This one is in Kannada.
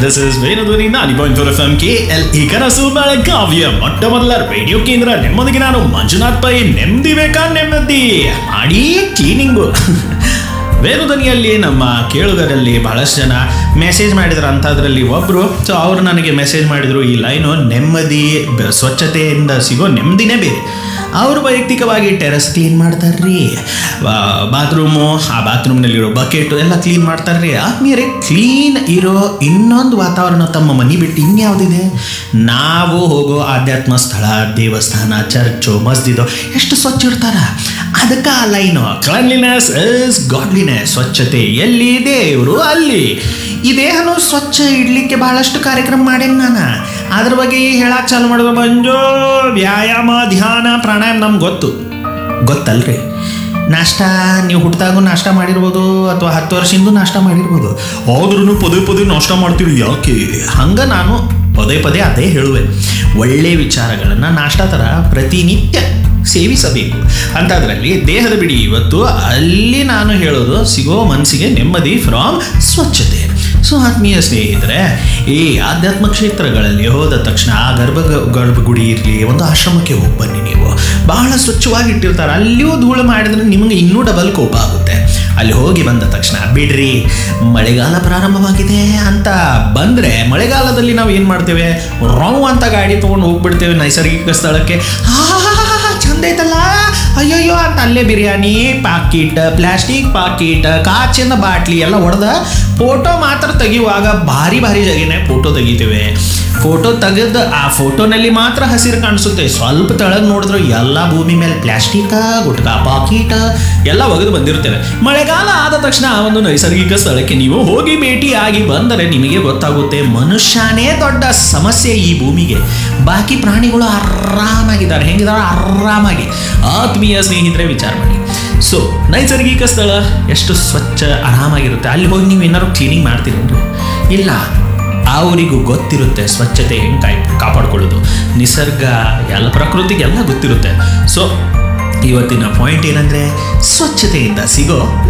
this is Venudhwani ninety point four F M K L E ಕನಸು ಬೆಳಗಾವಿಯ ಮೊಟ್ಟ ಮೊದಲ ರೇಡಿಯೋ ಕೇಂದ್ರ ನಿಮ್ಮೊಂದಿಗೆ ನಾನು ಮಂಜುನಾಥ್ ಪೈ ನೆಮ್ಮದಿ ಬೇಕಾ ನೆಮ್ಮದಿ ಮಾಡಿ ಕ್ಲೀನಿಂಗು ವೇಣುಧ್ವನಿಯಲ್ಲಿ ನಮ್ಮ ಕೇಳುಗರಲ್ಲಿ ಬಹಳಷ್ಟು ಜನ ಮೆಸೇಜ್ ಮಾಡಿದ್ರು ಅಂಥದ್ರಲ್ಲಿ ಒಬ್ಬರು ಸೊ ಅವರು ನನಗೆ ಮೆಸೇಜ್ ಮಾಡಿದರು ಈ ಲೈನು ನೆಮ್ಮದಿ ಬ- ಸ್ವಚ್ಛತೆಯಿಂದ ಸಿಗೋ ನೆಮ್ಮದಿನೇ ಬೇರೆ ಅವರು ವೈಯಕ್ತಿಕವಾಗಿ ಟೆರೆಸ್ ಕ್ಲೀನ್ ಮಾಡ್ತಾರ್ರಿ ಬಾತ್ರೂಮು ಆ ಬಾತ್ರೂಮ್ನಲ್ಲಿರೋ ಬಕೆಟು ಎಲ್ಲ ಕ್ಲೀನ್ ಮಾಡ್ತಾರ್ರಿ ಆದ್ಮೇಲೆ ಕ್ಲೀನ್ ಇರೋ ಇನ್ನೊಂದು ವಾತಾವರಣ ತಮ್ಮ ಮನೆ ಬಿಟ್ಟು ಇನ್ಯಾವುದಿದೆ ನಾವು ಹೋಗೋ ಆಧ್ಯಾತ್ಮ ಸ್ಥಳ ದೇವಸ್ಥಾನ ಚರ್ಚು ಮಸ್ಜಿದು ಎಷ್ಟು ಸ್ವಚ್ಛ ಇರ್ತಾರ ಅದಕ್ಕೆ ಆ ಲೈನು ಕ್ಲನ್ಲಿನೆಸ್ ಇಸ್ ಗಾಡ್ಲಿನೆಸ್ ಸ್ವಚ್ಛತೆ ಎಲ್ಲಿ ದೇವರು ಅಲ್ಲಿ ಈ ದೇಹನು ಸ್ವಚ್ಛ ಇಡ್ಲಿಕ್ಕೆ ಬಹಳಷ್ಟು ಕಾರ್ಯಕ್ರಮ ಮಾಡೇನಿ ನಾನು ಅದ್ರ ಬಗ್ಗೆ ಹೇಳಕ್ಕೆ ಚಾಲು ಮಾಡಿದ್ರು ಮಂಜು ವ್ಯಾಯಾಮ ಧ್ಯಾನ ಪ್ರಾಣಾಯಾಮ ನಮ್ಗೆ ಗೊತ್ತು ಗೊತ್ತಲ್ರಿ ನಾಷ್ಟ ನೀವು ಹುಟ್ಟಿದಾಗೂ ನಾಷ್ಟ ಮಾಡಿರ್ಬೋದು ಅಥವಾ ಹತ್ತು ವರ್ಷದಿಂದ ನಾಷ್ಟ ಮಾಡಿರ್ಬೋದು ಆದ್ರೂ ಪದೇ ಪದೇ ನಾಷ್ಟ ಮಾಡ್ತೀರಿ ಯಾಕೆ ಹಂಗೆ ನಾನು ಪದೇ ಪದೇ ಅದೇ ಹೇಳುವೆ ಒಳ್ಳೆ ವಿಚಾರಗಳನ್ನು ನಾಷ್ಟ ಥರ ಪ್ರತಿನಿತ್ಯ ಸೇವಿಸಬೇಕು ಅಂಥದ್ರಲ್ಲಿ ದೇಹದ ಬಿಡಿ ಇವತ್ತು ಅಲ್ಲಿ ನಾನು ಹೇಳೋದು ಸಿಗೋ ಮನಸ್ಸಿಗೆ ನೆಮ್ಮದಿ ಫ್ರಾಮ್ ಸ್ವಚ್ಛತೆ ಸೊ ಆತ್ಮೀಯ ಸ್ನೇಹಿತರೆ ಈ ಆಧ್ಯಾತ್ಮ ಕ್ಷೇತ್ರಗಳಲ್ಲಿ ಹೋದ ತಕ್ಷಣ ಆ ಗರ್ಭ ಗರ್ಭಗುಡಿ ಇರಲಿ ಒಂದು ಆಶ್ರಮಕ್ಕೆ ಹೋಗಿ ಬನ್ನಿ ನೀವು ಬಹಳ ಸ್ವಚ್ಛವಾಗಿ ಇಟ್ಟಿರ್ತಾರೆ ಅಲ್ಲಿಯೂ ಧೂಳು ಮಾಡಿದ್ರೆ ನಿಮಗೆ ಇನ್ನೂ ಡಬಲ್ ಕೋಪ ಆಗುತ್ತೆ ಅಲ್ಲಿ ಹೋಗಿ ಬಂದ ತಕ್ಷಣ ಬಿಡ್ರಿ ಮಳೆಗಾಲ ಪ್ರಾರಂಭವಾಗಿದೆ ಅಂತ ಬಂದರೆ ಮಳೆಗಾಲದಲ್ಲಿ ನಾವು ಏನು ಮಾಡ್ತೇವೆ ರಾವ್ ಅಂತ ಗಾಡಿ ತೊಗೊಂಡು ಹೋಗ್ಬಿಡ್ತೇವೆ ನೈಸರ್ಗಿಕ ಸ್ಥಳಕ್ಕೆ ಆ ಚಂದ ಐತಲ್ಲ ಅಯ್ಯಯ್ಯೋ ಅಂತ ಅಲ್ಲೇ ಬಿರಿಯಾನಿ ಪಾಕಿಟ್ ಪ್ಲಾಸ್ಟಿಕ್ ಪಾಕಿಟ್ ಕಾಚಿನ ಬಾಟ್ಲಿ ಎಲ್ಲ ಹೊಡೆದ ಫೋಟೋ ಮಾತ್ರ ತೆಗಿಯುವಾಗ ಭಾರಿ ಭಾರಿ ಜಗನೇ ಫೋಟೋ ತೆಗಿತೇವೆ ಫೋಟೋ ತೆಗೆದ ಆ ಫೋಟೋನಲ್ಲಿ ಮಾತ್ರ ಹಸಿರು ಕಾಣಿಸುತ್ತೆ ಸ್ವಲ್ಪ ತೆಳಗ್ ನೋಡಿದ್ರೆ ಎಲ್ಲ ಭೂಮಿ ಮೇಲೆ ಪ್ಲಾಸ್ಟಿಕ್ ಗುಟ್ಕಾ ಪಾಕಿಟ್ ಎಲ್ಲ ಒಗೆದು ಬಂದಿರ್ತೇವೆ ಮಳೆಗಾಲ ಆದ ತಕ್ಷಣ ಆ ಒಂದು ನೈಸರ್ಗಿಕ ಸ್ಥಳಕ್ಕೆ ನೀವು ಹೋಗಿ ಭೇಟಿಯಾಗಿ ಬಂದರೆ ನಿಮಗೆ ಗೊತ್ತಾಗುತ್ತೆ ಮನುಷ್ಯನೇ ದೊಡ್ಡ ಸಮಸ್ಯೆ ಈ ಭೂಮಿಗೆ ಬಾಕಿ ಪ್ರಾಣಿಗಳು ಆರಾಮಾಗಿದ್ದಾರೆ ಹೆಂಗಿದ್ದಾರೆ ಆರಾಮಾಗಿ ಆತ್ಮೀಯ ಸ್ನೇಹಿತರೆ ವಿಚಾರ ಮಾಡಿ ಸೊ ನೈಸರ್ಗಿಕ ಸ್ಥಳ ಎಷ್ಟು ಸ್ವಚ್ಛ ಆರಾಮಾಗಿರುತ್ತೆ ಅಲ್ಲಿ ಹೋಗಿ ನೀವು ಏನಾದ್ರು ಕ್ಲೀನಿಂಗ್ ಮಾಡ್ತೀರೇನ್ರಿ ಇಲ್ಲ ಅವರಿಗೂ ಗೊತ್ತಿರುತ್ತೆ ಸ್ವಚ್ಛತೆ ಹೆಂಗೆ ಕಾಯ್ ಕಾಪಾಡ್ಕೊಳ್ಳೋದು ನಿಸರ್ಗ ಎಲ್ಲ ಪ್ರಕೃತಿಗೆ ಎಲ್ಲ ಗೊತ್ತಿರುತ್ತೆ ಸೊ ಇವತ್ತಿನ ಪಾಯಿಂಟ್ ಏನಂದರೆ ಸ್ವಚ್ಛತೆಯಿಂದ ಸಿಗೋ